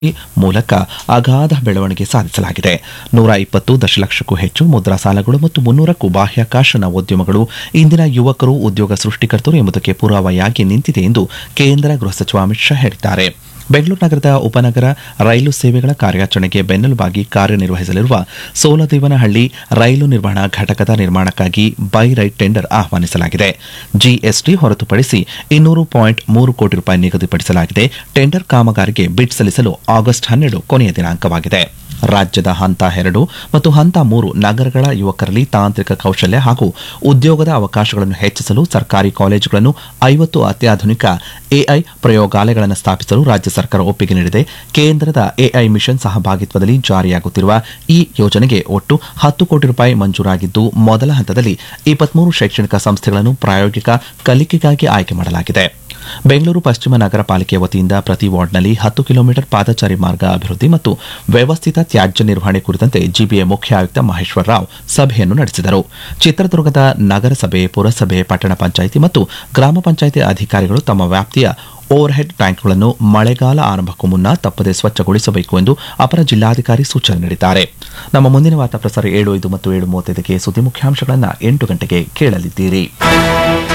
ಮೂಲಕ ಅಗಾಧ ಬೆಳವಣಿಗೆ ಸಾಧಿಸಲಾಗಿದೆ ನೂರ ಇಪ್ಪತ್ತು ದಶಲಕ್ಷಕ್ಕೂ ಹೆಚ್ಚು ಮುದ್ರಾ ಸಾಲಗಳು ಮತ್ತು ಮುನ್ನೂರಕ್ಕೂ ಬಾಹ್ಯಾಕಾಶ ನವೋದ್ಯಮಗಳು ಇಂದಿನ ಯುವಕರು ಉದ್ಯೋಗ ಸೃಷ್ಟಿಕರ್ತರು ಎಂಬುದಕ್ಕೆ ಪುರಾವೆಯಾಗಿ ನಿಂತಿದೆ ಎಂದು ಕೇಂದ್ರ ಗೃಹ ಸಚಿವ ಅಮಿತ್ ಶಾ ಹೇಳಿದ್ದಾರೆ ಬೆಂಗಳೂರು ನಗರದ ಉಪನಗರ ರೈಲು ಸೇವೆಗಳ ಕಾರ್ಯಾಚರಣೆಗೆ ಬೆನ್ನೆಲುಬಾಗಿ ಕಾರ್ಯನಿರ್ವಹಿಸಲಿರುವ ಸೋಲದೇವನಹಳ್ಳಿ ರೈಲು ನಿರ್ವಹಣಾ ಘಟಕದ ನಿರ್ಮಾಣಕ್ಕಾಗಿ ಬೈ ರೈಟ್ ಟೆಂಡರ್ ಆಹ್ವಾನಿಸಲಾಗಿದೆ ಜಿಎಸ್ಟಿ ಹೊರತುಪಡಿಸಿ ಇನ್ನೂರು ಪಾಯಿಂಟ್ ಮೂರು ಕೋಟಿ ರೂಪಾಯಿ ನಿಗದಿಪಡಿಸಲಾಗಿದೆ ಟೆಂಡರ್ ಕಾಮಗಾರಿಗೆ ಬಿಡ್ ಸಲ್ಲಿಸಲು ಆಗಸ್ಟ್ ಹನ್ನೆರಡು ಕೊನೆಯ ದಿನಾಂಕವಾಗಿದೆ ರಾಜ್ಯದ ಹಂತ ಎರಡು ಮತ್ತು ಹಂತ ಮೂರು ನಗರಗಳ ಯುವಕರಲ್ಲಿ ತಾಂತ್ರಿಕ ಕೌಶಲ್ಯ ಹಾಗೂ ಉದ್ಯೋಗದ ಅವಕಾಶಗಳನ್ನು ಹೆಚ್ಚಿಸಲು ಸರ್ಕಾರಿ ಕಾಲೇಜುಗಳನ್ನು ಐವತ್ತು ಅತ್ಯಾಧುನಿಕ ಎಐ ಪ್ರಯೋಗಾಲಯಗಳನ್ನು ಸ್ಥಾಪಿಸಲು ರಾಜ್ಯ ಸರ್ಕಾರ ಒಪ್ಪಿಗೆ ನೀಡಿದೆ ಕೇಂದ್ರದ ಎಐ ಮಿಷನ್ ಸಹಭಾಗಿತ್ವದಲ್ಲಿ ಜಾರಿಯಾಗುತ್ತಿರುವ ಈ ಯೋಜನೆಗೆ ಒಟ್ಟು ಹತ್ತು ಕೋಟಿ ರೂಪಾಯಿ ಮಂಜೂರಾಗಿದ್ದು ಮೊದಲ ಹಂತದಲ್ಲಿ ಇಪ್ಪತ್ಮೂರು ಶೈಕ್ಷಣಿಕ ಸಂಸ್ಥೆಗಳನ್ನು ಪ್ರಾಯೋಗಿಕ ಕಲಿಕೆಗಾಗಿ ಆಯ್ಕೆ ಮಾಡಲಾಗಿದೆ ಬೆಂಗಳೂರು ಪಶ್ಚಿಮ ನಗರ ಪಾಲಿಕೆ ವತಿಯಿಂದ ಪ್ರತಿ ವಾರ್ಡ್ನಲ್ಲಿ ಹತ್ತು ಕಿಲೋಮೀಟರ್ ಪಾದಚಾರಿ ಮಾರ್ಗ ಅಭಿವೃದ್ಧಿ ಮತ್ತು ವ್ಯವಸ್ಥಿತ ತ್ಯಾಜ್ಯ ನಿರ್ವಹಣೆ ಕುರಿತಂತೆ ಜಿಬಿಎ ಮುಖ್ಯ ಆಯುಕ್ತ ಮಹೇಶ್ವರ ರಾವ್ ಸಭೆಯನ್ನು ನಡೆಸಿದರು ಚಿತ್ರದುರ್ಗದ ನಗರಸಭೆ ಪುರಸಭೆ ಪಟ್ಟಣ ಪಂಚಾಯಿತಿ ಮತ್ತು ಗ್ರಾಮ ಪಂಚಾಯಿತಿ ಅಧಿಕಾರಿಗಳು ತಮ್ಮ ವ್ಯಾಪ್ತಿಯ ಓವರ್ ಹೆಡ್ ಟ್ಯಾಂಕ್ಗಳನ್ನು ಮಳೆಗಾಲ ಆರಂಭಕ್ಕೂ ಮುನ್ನ ತಪ್ಪದೆ ಸ್ವಚ್ಛಗೊಳಿಸಬೇಕು ಎಂದು ಅಪರ ಜಿಲ್ಲಾಧಿಕಾರಿ ಸೂಚನೆ ನೀಡಿದ್ದಾರೆ ನಮ್ಮ ಮುಂದಿನ ವಾರ್ತಾ ಪ್ರಸಾರ ಏಳು ಐದು ಮತ್ತು ಏಳು ಮೂವತ್ತೈದಕ್ಕೆ ಸುದ್ದಿ ಮುಖ್ಯಾಂಶಗಳನ್ನು ಎಂಟು ಗಂಟೆಗೆ ಕೇಳಲಿದ್ದೀರಿ